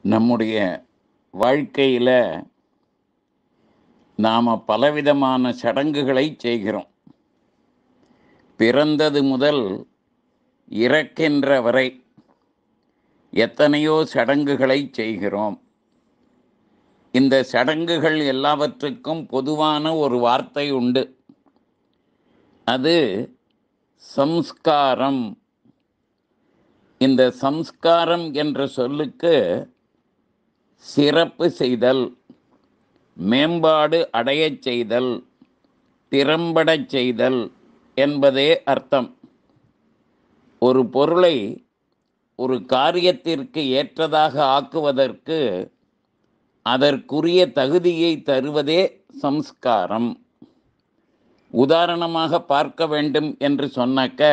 நம்முடைய வாழ்க்கையில் நாம் பலவிதமான சடங்குகளை செய்கிறோம் பிறந்தது முதல் இறக்கின்ற வரை எத்தனையோ சடங்குகளை செய்கிறோம் இந்த சடங்குகள் எல்லாவற்றுக்கும் பொதுவான ஒரு வார்த்தை உண்டு அது சம்ஸ்காரம் இந்த சம்ஸ்காரம் என்ற சொல்லுக்கு சிறப்பு செய்தல் மேம்பாடு அடையச் செய்தல் திறம்படச் செய்தல் என்பதே அர்த்தம் ஒரு பொருளை ஒரு காரியத்திற்கு ஏற்றதாக ஆக்குவதற்கு அதற்குரிய தகுதியை தருவதே சம்ஸ்காரம் உதாரணமாக பார்க்க வேண்டும் என்று சொன்னாக்க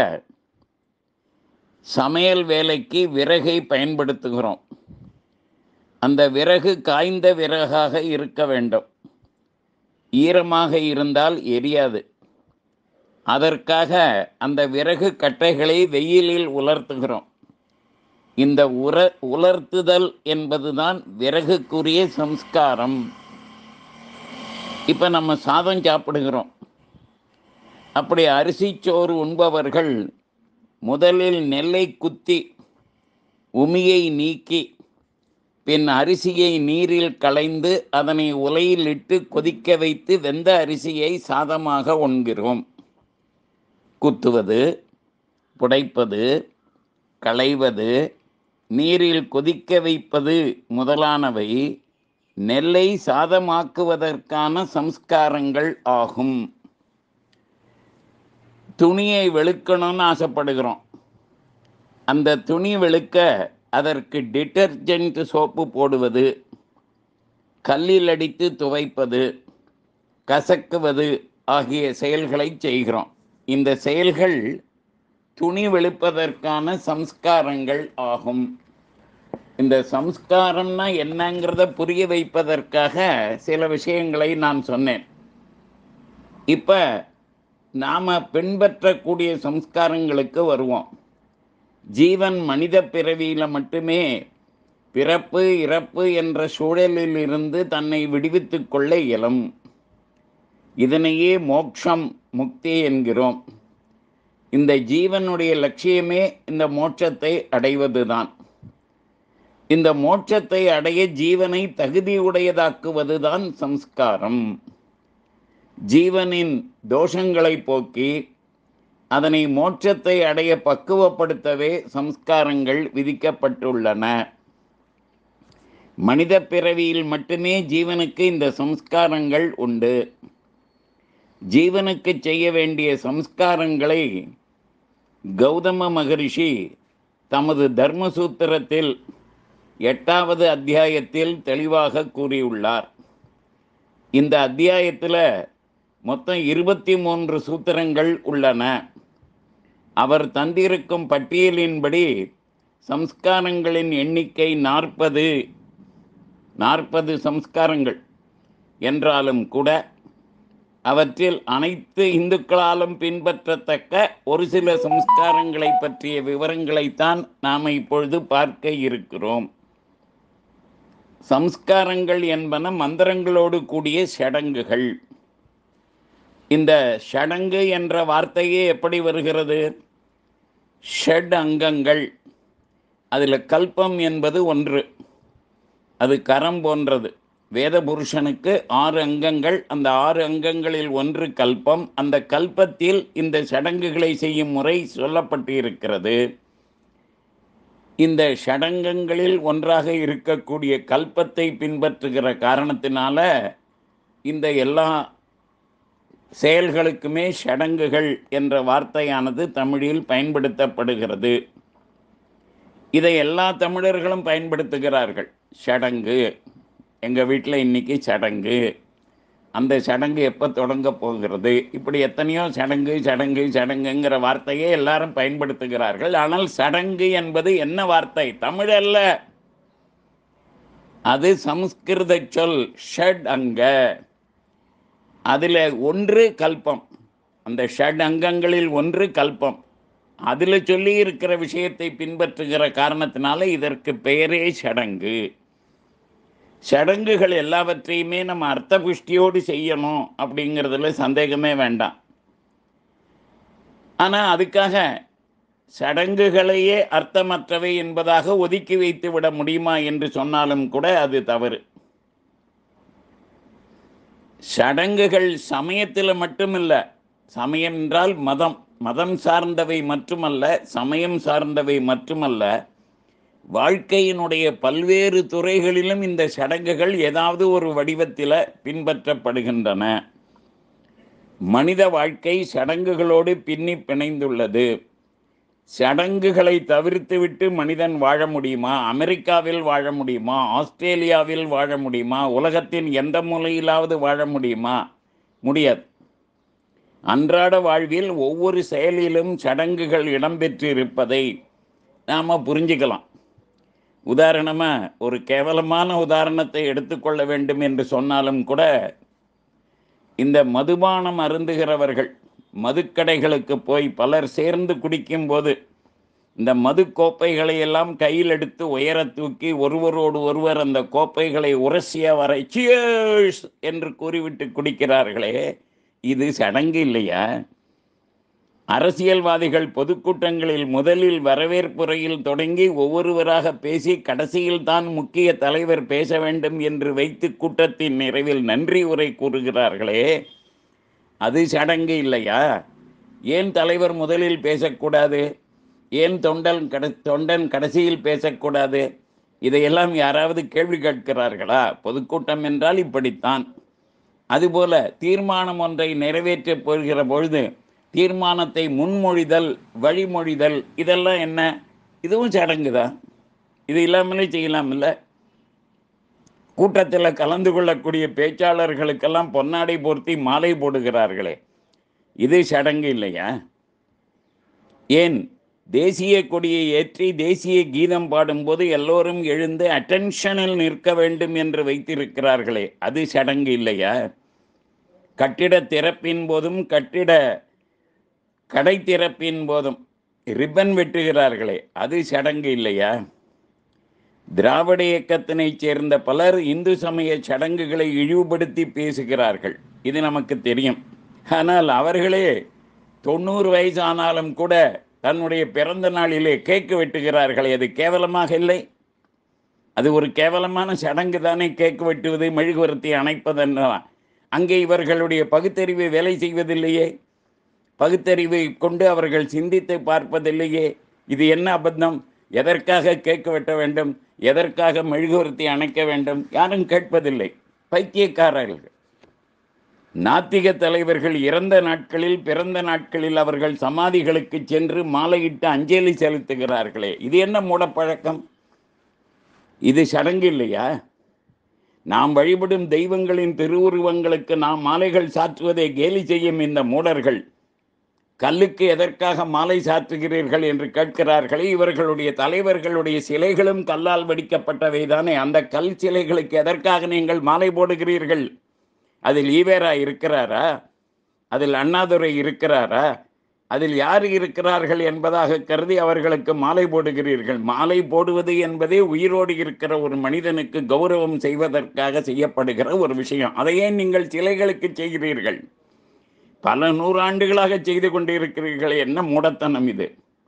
சமையல் வேலைக்கு விறகை பயன்படுத்துகிறோம் அந்த விறகு காய்ந்த விறகாக இருக்க வேண்டும் ஈரமாக இருந்தால் எரியாது அதற்காக அந்த விறகு கட்டைகளை வெயிலில் உலர்த்துகிறோம் இந்த உர உலர்த்துதல் என்பதுதான் விறகுக்குரிய சம்ஸ்காரம் இப்போ நம்ம சாதம் சாப்பிடுகிறோம் அப்படி அரிசிச்சோறு உண்பவர்கள் முதலில் நெல்லை குத்தி உமியை நீக்கி பின் அரிசியை நீரில் களைந்து அதனை உலையில் இட்டு கொதிக்க வைத்து வெந்த அரிசியை சாதமாக உண்கிறோம் குத்துவது புடைப்பது களைவது நீரில் கொதிக்க வைப்பது முதலானவை நெல்லை சாதமாக்குவதற்கான சம்ஸ்காரங்கள் ஆகும் துணியை வெளுக்கணும்னு ஆசைப்படுகிறோம் அந்த துணி வெளுக்க அதற்கு டிட்டர்ஜென்ட் சோப்பு போடுவது கல்லில் அடித்து துவைப்பது கசக்குவது ஆகிய செயல்களை செய்கிறோம் இந்த செயல்கள் துணி வெளுப்பதற்கான சம்ஸ்காரங்கள் ஆகும் இந்த சம்ஸ்காரம்னா என்னங்கிறத புரிய வைப்பதற்காக சில விஷயங்களை நான் சொன்னேன் இப்போ நாம் பின்பற்றக்கூடிய சம்ஸ்காரங்களுக்கு வருவோம் ஜீவன் மனித பிறவியில் மட்டுமே பிறப்பு இறப்பு என்ற சூழலில் இருந்து தன்னை விடுவித்து கொள்ள இயலும் இதனையே மோட்சம் முக்தி என்கிறோம் இந்த ஜீவனுடைய லட்சியமே இந்த மோட்சத்தை அடைவதுதான் இந்த மோட்சத்தை அடைய ஜீவனை தகுதியுடையதாக்குவதுதான் சம்ஸ்காரம் ஜீவனின் தோஷங்களை போக்கி அதனை மோட்சத்தை அடைய பக்குவப்படுத்தவே சம்ஸ்காரங்கள் விதிக்கப்பட்டுள்ளன மனித பிறவியில் மட்டுமே ஜீவனுக்கு இந்த சம்ஸ்காரங்கள் உண்டு ஜீவனுக்கு செய்ய வேண்டிய சம்ஸ்காரங்களை கௌதம மகரிஷி தமது தர்மசூத்திரத்தில் எட்டாவது அத்தியாயத்தில் தெளிவாக கூறியுள்ளார் இந்த அத்தியாயத்தில் மொத்தம் இருபத்தி மூன்று சூத்திரங்கள் உள்ளன அவர் தந்திருக்கும் பட்டியலின்படி சம்ஸ்காரங்களின் எண்ணிக்கை நாற்பது நாற்பது சம்ஸ்காரங்கள் என்றாலும் கூட அவற்றில் அனைத்து இந்துக்களாலும் பின்பற்றத்தக்க ஒரு சில சம்ஸ்காரங்களை பற்றிய விவரங்களைத்தான் நாம் இப்பொழுது பார்க்க இருக்கிறோம் சம்ஸ்காரங்கள் என்பன மந்திரங்களோடு கூடிய சடங்குகள் இந்த ஷடங்கு என்ற வார்த்தையே எப்படி வருகிறது ஷட் அங்கங்கள் அதில் கல்பம் என்பது ஒன்று அது கரம் போன்றது வேத புருஷனுக்கு ஆறு அங்கங்கள் அந்த ஆறு அங்கங்களில் ஒன்று கல்பம் அந்த கல்பத்தில் இந்த சடங்குகளை செய்யும் முறை சொல்லப்பட்டு இருக்கிறது இந்த ஷடங்கங்களில் ஒன்றாக இருக்கக்கூடிய கல்பத்தை பின்பற்றுகிற காரணத்தினால இந்த எல்லா செயல்களுக்குமே ஷடங்குகள் என்ற வார்த்தையானது தமிழில் பயன்படுத்தப்படுகிறது இதை எல்லா தமிழர்களும் பயன்படுத்துகிறார்கள் சடங்கு எங்கள் வீட்டில் இன்றைக்கி சடங்கு அந்த சடங்கு எப்போ தொடங்க போகிறது இப்படி எத்தனையோ சடங்கு சடங்கு சடங்குங்கிற வார்த்தையை எல்லாரும் பயன்படுத்துகிறார்கள் ஆனால் சடங்கு என்பது என்ன வார்த்தை தமிழ் அல்ல அது சம்ஸ்கிருத சொல் ஷட் அங்க அதில் ஒன்று கல்பம் அந்த ஷட் அங்கங்களில் ஒன்று கல்பம் அதில் சொல்லி இருக்கிற விஷயத்தை பின்பற்றுகிற காரணத்தினால இதற்கு பெயரே சடங்கு சடங்குகள் எல்லாவற்றையுமே நம்ம அர்த்த புஷ்டியோடு செய்யணும் அப்படிங்கிறதுல சந்தேகமே வேண்டாம் ஆனால் அதுக்காக சடங்குகளையே அர்த்தமற்றவை என்பதாக ஒதுக்கி வைத்து விட முடியுமா என்று சொன்னாலும் கூட அது தவறு சடங்குகள் சமயத்தில் மட்டுமில்ல சமயம் என்றால் மதம் மதம் சார்ந்தவை மட்டுமல்ல சமயம் சார்ந்தவை மட்டுமல்ல வாழ்க்கையினுடைய பல்வேறு துறைகளிலும் இந்த சடங்குகள் ஏதாவது ஒரு வடிவத்தில் பின்பற்றப்படுகின்றன மனித வாழ்க்கை சடங்குகளோடு பின்னி பிணைந்துள்ளது சடங்குகளை தவிர்த்துவிட்டு மனிதன் வாழ முடியுமா அமெரிக்காவில் வாழ முடியுமா ஆஸ்திரேலியாவில் வாழ முடியுமா உலகத்தின் எந்த மூலையிலாவது வாழ முடியுமா முடியாது அன்றாட வாழ்வில் ஒவ்வொரு செயலிலும் சடங்குகள் இடம்பெற்றிருப்பதை நாம் புரிஞ்சுக்கலாம் உதாரணமாக ஒரு கேவலமான உதாரணத்தை எடுத்துக்கொள்ள வேண்டும் என்று சொன்னாலும் கூட இந்த மதுபானம் அருந்துகிறவர்கள் மதுக்கடைகளுக்கு போய் பலர் சேர்ந்து குடிக்கும்போது இந்த மது கோப்பைகளை எல்லாம் கையில் எடுத்து உயர தூக்கி ஒருவரோடு ஒருவர் அந்த கோப்பைகளை உரசிய வரை சியர்ஸ் என்று கூறிவிட்டு குடிக்கிறார்களே இது சடங்கு இல்லையா அரசியல்வாதிகள் பொதுக்கூட்டங்களில் முதலில் வரவேற்புரையில் தொடங்கி ஒவ்வொருவராக பேசி கடைசியில் தான் முக்கிய தலைவர் பேச வேண்டும் என்று வைத்து கூட்டத்தின் நிறைவில் நன்றி உரை கூறுகிறார்களே அது சடங்கு இல்லையா ஏன் தலைவர் முதலில் பேசக்கூடாது ஏன் தொண்டன் கட தொண்டன் கடைசியில் பேசக்கூடாது இதையெல்லாம் யாராவது கேள்வி கேட்கிறார்களா பொதுக்கூட்டம் என்றால் இப்படித்தான் அதுபோல தீர்மானம் ஒன்றை நிறைவேற்றப் போகிற பொழுது தீர்மானத்தை முன்மொழிதல் வழிமொழிதல் இதெல்லாம் என்ன இதுவும் சடங்கு தான் இது இல்லாமலே செய்யலாம் இல்லை கூட்டத்தில் கலந்து கொள்ளக்கூடிய பேச்சாளர்களுக்கெல்லாம் பொன்னாடை போர்த்தி மாலை போடுகிறார்களே இது சடங்கு இல்லையா ஏன் தேசிய கொடியை ஏற்றி தேசிய கீதம் பாடும்போது எல்லோரும் எழுந்து அட்டென்ஷனில் நிற்க வேண்டும் என்று வைத்திருக்கிறார்களே அது சடங்கு இல்லையா கட்டிட திறப்பின் போதும் கட்டிட கடை திறப்பின் போதும் ரிப்பன் வெட்டுகிறார்களே அது சடங்கு இல்லையா திராவிட இயக்கத்தினைச் சேர்ந்த பலர் இந்து சமய சடங்குகளை இழிவுபடுத்தி பேசுகிறார்கள் இது நமக்கு தெரியும் ஆனால் அவர்களே தொண்ணூறு வயசு ஆனாலும் கூட தன்னுடைய பிறந்த நாளிலே கேக்கு வெட்டுகிறார்களே அது கேவலமாக இல்லை அது ஒரு கேவலமான சடங்கு தானே கேக்கு வெட்டுவது மெழுகுவர்த்தி அணைப்பதெல்லாம் அங்கே இவர்களுடைய பகுத்தறிவு வேலை செய்வதில்லையே பகுத்தறிவை கொண்டு அவர்கள் சிந்தித்து பார்ப்பதில்லையே இது என்ன அபத்தம் எதற்காக கேட்க வெட்ட வேண்டும் எதற்காக மெழுகுவர்த்தி அணைக்க வேண்டும் யாரும் கேட்பதில்லை பைத்தியக்காரர்கள் நாத்திக தலைவர்கள் இறந்த நாட்களில் பிறந்த நாட்களில் அவர்கள் சமாதிகளுக்கு சென்று மாலையிட்டு அஞ்சலி செலுத்துகிறார்களே இது என்ன மூடப்பழக்கம் இது சடங்கு இல்லையா நாம் வழிபடும் தெய்வங்களின் திருவுருவங்களுக்கு நாம் மாலைகள் சாற்றுவதை கேலி செய்யும் இந்த மூடர்கள் கல்லுக்கு எதற்காக மாலை சாற்றுகிறீர்கள் என்று கேட்கிறார்களே இவர்களுடைய தலைவர்களுடைய சிலைகளும் கல்லால் வடிக்கப்பட்டவை தானே அந்த கல் சிலைகளுக்கு எதற்காக நீங்கள் மாலை போடுகிறீர்கள் அதில் ஈவேரா இருக்கிறாரா அதில் அண்ணாதுரை இருக்கிறாரா அதில் யார் இருக்கிறார்கள் என்பதாக கருதி அவர்களுக்கு மாலை போடுகிறீர்கள் மாலை போடுவது என்பதே உயிரோடு இருக்கிற ஒரு மனிதனுக்கு கௌரவம் செய்வதற்காக செய்யப்படுகிற ஒரு விஷயம் அதையே நீங்கள் சிலைகளுக்கு செய்கிறீர்கள் பல நூறாண்டுகளாக செய்து கொண்டிருக்கிறீர்கள் என்ன மூடத்தனம் இது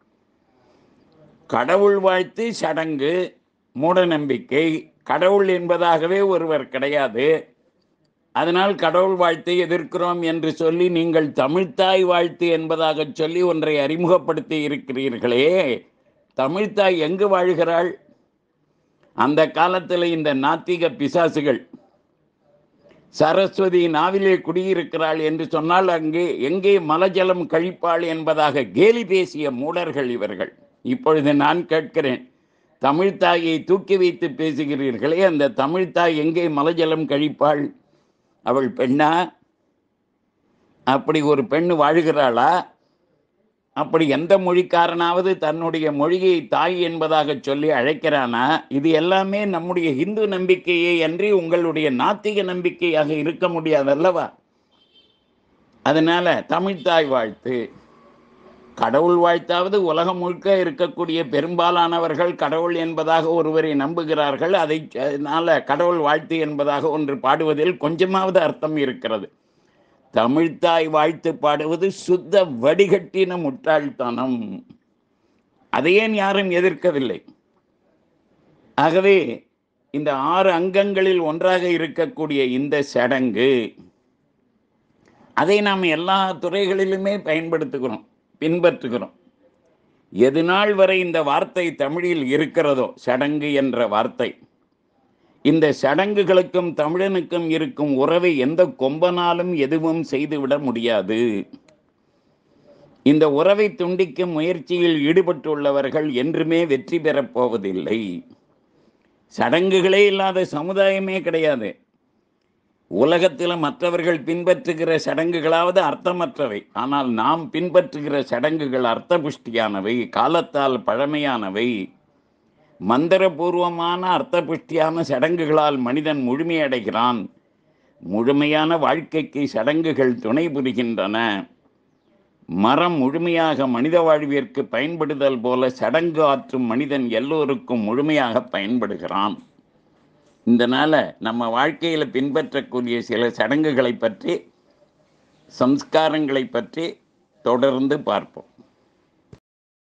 கடவுள் வாழ்த்து சடங்கு மூட நம்பிக்கை கடவுள் என்பதாகவே ஒருவர் கிடையாது அதனால் கடவுள் வாழ்த்தை எதிர்க்கிறோம் என்று சொல்லி நீங்கள் தமிழ்த்தாய் வாழ்த்து என்பதாக சொல்லி ஒன்றை அறிமுகப்படுத்தி இருக்கிறீர்களே தமிழ்த்தாய் எங்கு வாழ்கிறாள் அந்த காலத்தில் இந்த நாத்திக பிசாசுகள் சரஸ்வதி நாவிலே குடியிருக்கிறாள் என்று சொன்னால் அங்கே எங்கே மலஜலம் கழிப்பாள் என்பதாக கேலி பேசிய மூடர்கள் இவர்கள் இப்பொழுது நான் கேட்கிறேன் தமிழ்த்தாயை தூக்கி வைத்து பேசுகிறீர்களே அந்த தமிழ்த்தாய் எங்கே மலஜலம் கழிப்பாள் அவள் பெண்ணா அப்படி ஒரு பெண் வாழுகிறாளா அப்படி எந்த மொழிக்காரனாவது தன்னுடைய மொழியை தாய் என்பதாக சொல்லி அழைக்கிறானா இது எல்லாமே நம்முடைய இந்து நம்பிக்கையை அன்றி உங்களுடைய நாத்திக நம்பிக்கையாக இருக்க முடியாது அல்லவா அதனால தமிழ்த்தாய் வாழ்த்து கடவுள் வாழ்த்தாவது உலகம் முழுக்க இருக்கக்கூடிய பெரும்பாலானவர்கள் கடவுள் என்பதாக ஒருவரை நம்புகிறார்கள் அதை அதனால கடவுள் வாழ்த்து என்பதாக ஒன்று பாடுவதில் கொஞ்சமாவது அர்த்தம் இருக்கிறது தமிழ்த்தாய் வாழ்த்து பாடுவது சுத்த வடிகட்டின முட்டாள்தனம் அதையேன் யாரும் எதிர்க்கவில்லை ஆகவே இந்த ஆறு அங்கங்களில் ஒன்றாக இருக்கக்கூடிய இந்த சடங்கு அதை நாம் எல்லா துறைகளிலுமே பயன்படுத்துகிறோம் பின்பற்றுகிறோம் எது நாள் வரை இந்த வார்த்தை தமிழில் இருக்கிறதோ சடங்கு என்ற வார்த்தை இந்த சடங்குகளுக்கும் தமிழனுக்கும் இருக்கும் உறவை எந்த கொம்பனாலும் எதுவும் செய்துவிட முடியாது இந்த உறவை துண்டிக்கும் முயற்சியில் ஈடுபட்டுள்ளவர்கள் என்றுமே வெற்றி பெறப் போவதில்லை சடங்குகளே இல்லாத சமுதாயமே கிடையாது உலகத்தில் மற்றவர்கள் பின்பற்றுகிற சடங்குகளாவது அர்த்தமற்றவை ஆனால் நாம் பின்பற்றுகிற சடங்குகள் அர்த்தபுஷ்டியானவை காலத்தால் பழமையானவை மந்திரபூர்வமான அர்த்தபுஷ்டியான சடங்குகளால் மனிதன் முழுமையடைகிறான் முழுமையான வாழ்க்கைக்கு சடங்குகள் துணை புரிகின்றன மரம் முழுமையாக மனித வாழ்விற்கு பயன்படுதல் போல சடங்கு ஆற்றும் மனிதன் எல்லோருக்கும் முழுமையாக பயன்படுகிறான் இதனால் நம்ம வாழ்க்கையில் பின்பற்றக்கூடிய சில சடங்குகளை பற்றி சம்ஸ்காரங்களை பற்றி தொடர்ந்து பார்ப்போம்